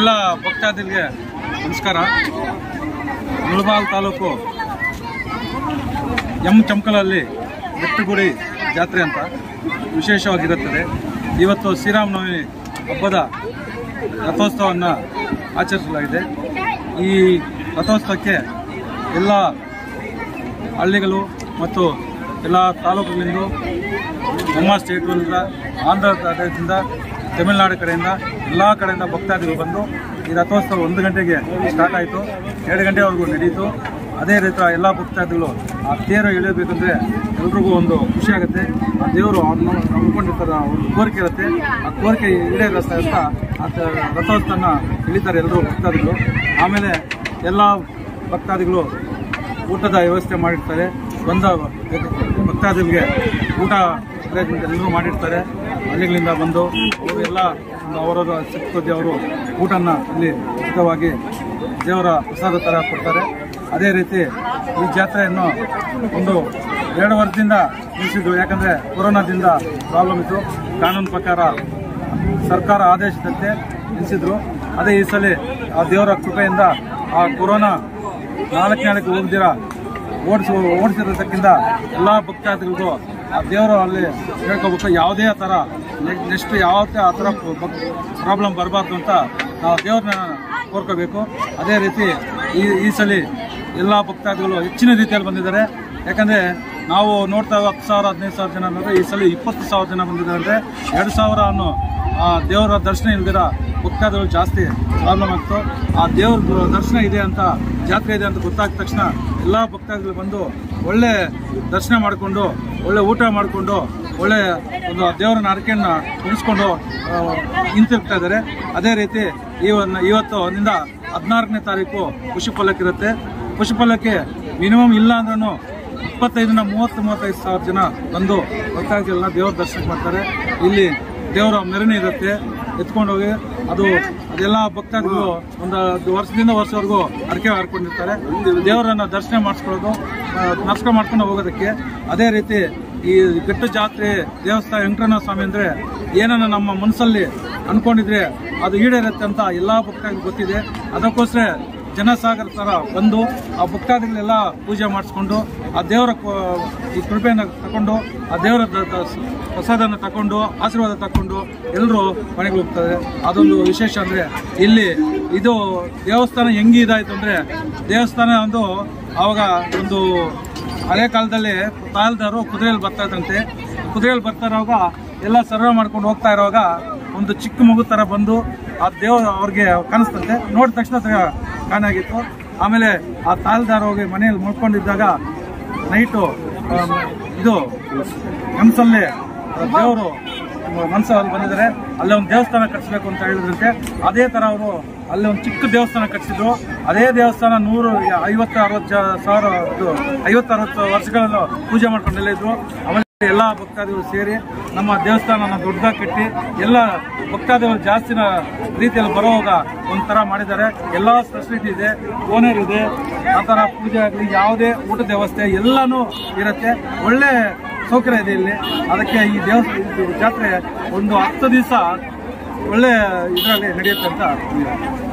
ಎಲ್ಲ ಭಕ್ತಾದಿಗಳಿಗೆ ನಮಸ್ಕಾರ ಮುಳಬಾಲ್ ತಾಲೂಕು ಎಂ ಚಮಕಲಲ್ಲಿ ಬೆಟ್ಟಗುಡಿ ಜಾತ್ರೆ ಅಂತ ವಿಶೇಷವಾಗಿರುತ್ತದೆ ಇವತ್ತು ಶ್ರೀರಾಮನವಮಿ ಹಬ್ಬದ ರಥೋತ್ಸವವನ್ನು ಆಚರಿಸಲಾಗಿದೆ ಈ ರಥೋತ್ಸವಕ್ಕೆ ಎಲ್ಲ ಹಳ್ಳಿಗಳು ಮತ್ತು ಎಲ್ಲ ತಾಲೂಕುಗಳಿಂದ ನಮ್ಮ ಸ್ಟೇಟ್ಗಳಿಂದ ಆಂಧ್ರ ಪ್ರದೇಶದಿಂದ ತಮಿಳುನಾಡು ಕಡೆಯಿಂದ ಎಲ್ಲ ಕಡೆಯಿಂದ ಭಕ್ತಾದಿಗಳು ಬಂದು ಈ ರಥೋತ್ಸವ ಒಂದು ಗಂಟೆಗೆ ಸ್ಟಾರ್ಟ್ ಆಯಿತು ಎರಡು ಗಂಟೆವರೆಗೂ ನಡೆಯಿತು ಅದೇ ರೀತಿ ಎಲ್ಲ ಭಕ್ತಾದಿಗಳು ಆ ತೇರು ಎಳೆಯಬೇಕಂದ್ರೆ ಎಲ್ರಿಗೂ ಒಂದು ಖುಷಿ ಆಗುತ್ತೆ ಆ ದೇವರು ಅವ್ರನ್ನ ನಂಬ್ಕೊಂಡಿರ್ತಾರೆ ಒಂದು ಕೋರಿಕೆ ಇರುತ್ತೆ ಆ ಕೋರಿಕೆ ಈಡೇರಿಸ್ತಾ ಅಂತ ಆ ತ- ರಥೋತ್ಸವನ ಇಳಿತಾರೆ ಎಲ್ಲರೂ ಭಕ್ತಾದಿಗಳು ಆಮೇಲೆ ಎಲ್ಲ ಭಕ್ತಾದಿಗಳು ಊಟದ ವ್ಯವಸ್ಥೆ ಮಾಡಿರ್ತಾರೆ ಬಂದ ಭಕ್ತಾದಿಗಳಿಗೆ ಊಟ ಅರೇಂಜ್ಮೆಂಟ್ ಎಲ್ಲರೂ ಮಾಡಿರ್ತಾರೆ ಹಳ್ಳಿಗಳಿಂದ ಬಂದು ಅವರು ಎಲ್ಲ ಒಂದು ಅವರವರ ಶಕ್ತಿ ಅವರು ಊಟನ ಇಲ್ಲಿ ಉಚಿತವಾಗಿ ದೇವರ ಪ್ರಸಾದ ಥರ ಕೊಡ್ತಾರೆ ಅದೇ ರೀತಿ ಈ ಜಾತ್ರೆಯನ್ನು ಒಂದು ಎರಡು ವರ್ಷದಿಂದ ನಿಲ್ಲಿಸಿದ್ರು ಯಾಕಂದರೆ ಕೊರೋನಾದಿಂದ ಪ್ರಾಬ್ಲಮ್ ಇತ್ತು ಕಾನೂನು ಪ್ರಕಾರ ಸರ್ಕಾರ ಆದೇಶದಂತೆ ನಿಲ್ಲಿಸಿದ್ರು ಅದೇ ಈ ಸಲ ಆ ದೇವರ ಕೃಪೆಯಿಂದ ಆ ಕೊರೋನಾ ನಾಲ್ಕು ನಾಲ್ಕು ಹೋಗ್ದಿರ ಓಡಿಸಿ ಓಡಿಸಿರೋದಕ್ಕಿಂತ ಎಲ್ಲ ಭಕ್ತಾದಿಗಳಿಗೂ ಆ ದೇವರು ಅಲ್ಲಿ ಹೇಳ್ಕೋಬೇಕು ಯಾವುದೇ ಥರ ನೆಕ್ಸ್ಟ್ ಯಾವುದೇ ಆ ಥರ ಪ್ರಾಬ್ಲಮ್ ಬರಬಾರ್ದು ಅಂತ ನಾವು ದೇವ್ರನ್ನ ಕೋರ್ಕೋಬೇಕು ಅದೇ ರೀತಿ ಈ ಈ ಸಲ ಎಲ್ಲ ಭಕ್ತಾದಿಗಳು ಹೆಚ್ಚಿನ ರೀತಿಯಲ್ಲಿ ಬಂದಿದ್ದಾರೆ ಯಾಕಂದರೆ ನಾವು ನೋಡ್ತಾ ಹತ್ತು ಸಾವಿರ ಹದಿನೈದು ಸಾವಿರ ಜನ ಅಂದರೆ ಈ ಸಲ ಇಪ್ಪತ್ತು ಸಾವಿರ ಜನ ಬಂದಿದ್ದಾರೆ ಅಂದರೆ ಎರಡು ಸಾವಿರ ಅನ್ನೋ ಆ ದೇವರ ದರ್ಶನ ಇಲ್ದಿರ ಭಕ್ತಾದಿಗಳು ಜಾಸ್ತಿ ಪ್ರಾಬ್ಲಮ್ ಆಗ್ತು ಆ ದೇವ್ರ ದರ್ಶನ ಇದೆ ಅಂತ ಜಾತ್ರೆ ಇದೆ ಅಂತ ಗೊತ್ತಾದ ತಕ್ಷಣ ಎಲ್ಲ ಭಕ್ತಾದಿಗಳು ಬಂದು ಒಳ್ಳೆ ದರ್ಶನ ಮಾಡಿಕೊಂಡು ಒಳ್ಳೆ ಊಟ ಮಾಡಿಕೊಂಡು ಒಳ್ಳೆ ಒಂದು ದೇವರನ್ನ ಅರಕೆಯನ್ನ ಉಳಿಸ್ಕೊಂಡು ಹಿಂತಿರುಗ್ತಾ ಇದ್ದಾರೆ ಅದೇ ರೀತಿ ಇವನ್ನ ಇವತ್ತು ನಿಂದ ಹದಿನಾಲ್ಕನೇ ತಾರೀಕು ಖುಷಿ ಪಲ್ಲಕ್ಕಿ ಇರುತ್ತೆ ಖುಷಿ ಪಲ್ಲಕ್ಕಿ ಮಿನಿಮಮ್ ಇಲ್ಲ ಅಂದ್ರೂ ಇಪ್ಪತ್ತೈದರಿಂದ ಮೂವತ್ತು ಮೂವತ್ತೈದು ಸಾವಿರ ಜನ ಬಂದು ಭಕ್ತಾದಿಗಳನ್ನ ದೇವ್ರ ದರ್ಶನ ಮಾಡ್ತಾರೆ ಇಲ್ಲಿ ದೇವರ ಮೆರವಣಿಗೆ ಇರುತ್ತೆ ಎತ್ಕೊಂಡೋಗಿ ಅದು ಅದೆಲ್ಲ ಭಕ್ತಾದಿಗಳು ಒಂದು ವರ್ಷದಿಂದ ವರ್ಷವರೆಗೂ ಅರಕೆ ಹಾರ್ಕೊಂಡಿರ್ತಾರೆ ದೇವರನ್ನ ದರ್ಶನ ಮಾಡಿಸ್ಕೊಳ್ಳೋದು ಆ, ನಮಸ್ಕಾರ ಮಾಡ್ಕೊಂಡು ಹೋಗೋದಕ್ಕೆ ಅದೇ ರೀತಿ ಈ ಗಟ್ಟು ಜಾತ್ರೆ ದೇವಸ್ಥಾನ ವೆಂಕಟರಮಣ ಸ್ವಾಮಿ ಅಂದರೆ ಏನನ್ನ ನಮ್ಮ ಮನಸ್ಸಲ್ಲಿ ಅನ್ಕೊಂಡಿದ್ರೆ ಅದು ಈಡೇರುತ್ತೆ ಅಂತ ಎಲ್ಲ ಭಕ್ತಾದಿಗಳು ಗೊತ್ತಿದೆ ಅದಕ್ಕೋಸ್ಕರ ಜನಸಾಗರ ಥರ ಬಂದು ಆ ಭಕ್ತಾದಿಗಳೆಲ್ಲ ಪೂಜೆ ಮಾಡಿಸ್ಕೊಂಡು ಆ ದೇವರ ಕೊ- ಈ ಕೃಪೆಯನ್ನು ತಗೊಂಡು ಆ ದೇವರ ದ- ದ- ಪ್ರಸಾದನ ತಗೊಂಡು ಆಶೀರ್ವಾದ ತಗೊಂಡು ಎಲ್ಲರೂ ಮನೆಗೆ ಹೋಗ್ತಾರೆ ಅದೊಂದು ವಿಶೇಷ ಅಂದರೆ ಇಲ್ಲಿ ಇದು ದೇವಸ್ಥಾನ ಹೆಂಗೆ ಇದಾಯಿತು ಅಂದರೆ ದೇವಸ್ಥಾನ ಒಂದು ಆವಾಗ ಒಂದು ಹಳೆ ಕಾಲದಲ್ಲಿ ತಾಲ್ದಾರು ಕುದುರೆಯಲ್ಲಿ ಬರ್ತಾ ಇದ್ರಂತೆ ಕುದುರೆಯಲ್ಲಿ ಬರ್ತಾ ಇರುವಾಗ ಎಲ್ಲ ಸರ್ವೆ ಮಾಡ್ಕೊಂಡು ಹೋಗ್ತಾ ಇರುವಾಗ ಒಂದು ಚಿಕ್ಕ ಮಗು ಥರ ಬಂದು ಆ ದೇವರು ಅವ್ರಿಗೆ ಕಾಣಿಸ್ತಂತೆ ನೋಡಿದ ತಕ್ಷಣ ಕಾಣಾಗಿತ್ತು ಆಮೇಲೆ ಆ ತಾಲ್ದಾರ ಹೋಗಿ ಮನೆಯಲ್ಲಿ ಮುಳ್ಕೊಂಡಿದ್ದಾಗ ನೈಟು ಇದು ಕನಸಲ್ಲಿ ದೇವರು ಮನಸ್ಸಲ್ಲಿ ಬಂದಿದ್ದಾರೆ ಅಲ್ಲೇ ಒಂದು ದೇವಸ್ಥಾನ ಕಟ್ಟಿಸ್ಬೇಕು ಅಂತ ಹೇಳಿದ್ರಂತೆ ಅದೇ ತರ ಅವರು ಅಲ್ಲಿ ಒಂದು ಚಿಕ್ಕ ದೇವಸ್ಥಾನ ಕಟ್ಟಿಸಿದ್ರು ಅದೇ ದೇವಸ್ಥಾನ ನೂರು ಐವತ್ತು ಅರವತ್ತು ಜ- ಸಾವಿರ ಇದು ಐವತ್ತು ಅರವತ್ತು ವರ್ಷಗಳಲ್ಲಿ ಪೂಜೆ ಮಾಡ್ಕೊಂಡೆಲ್ಲ ಇದ್ರು ಆಮೇಲೆ ಎಲ್ಲ ಭಕ್ತಾದಿಗಳು ಸೇರಿ ನಮ್ಮ ದೇವಸ್ಥಾನನ ದೊಡ್ಡದಾಗಿ ಕಟ್ಟಿ ಎಲ್ಲ ಭಕ್ತಾದಿಗಳು ಜಾಸ್ತಿನ ರೀತಿಯಲ್ಲಿ ಬರೋವಾಗ ಒಂಥರ ಮಾಡಿದ್ದಾರೆ ಎಲ್ಲ ಫೆಸಿಲಿಟಿ ಇದೆ ಓನರ್ ಇದೆ ಆ ಥರ ಪೂಜೆ ಆಗಲಿ ಯಾವುದೇ ಊಟದ ವ್ಯವಸ್ಥೆ ಎಲ್ಲನೂ ಇರುತ್ತೆ ಒಳ್ಳೆ ಸೌಕರ್ಯ ಇದೆ ಇಲ್ಲಿ ಅದಕ್ಕೆ ಈ ದೇವಸ್ಥಾನ ಇದು ಜಾತ್ರೆ ಒಂದು ಹತ್ತು ದಿವಸ ಒಳ್ಳೆ ಇದರಲ್ಲಿ ನಡೆಯುತ್ತೆ ಅಂತ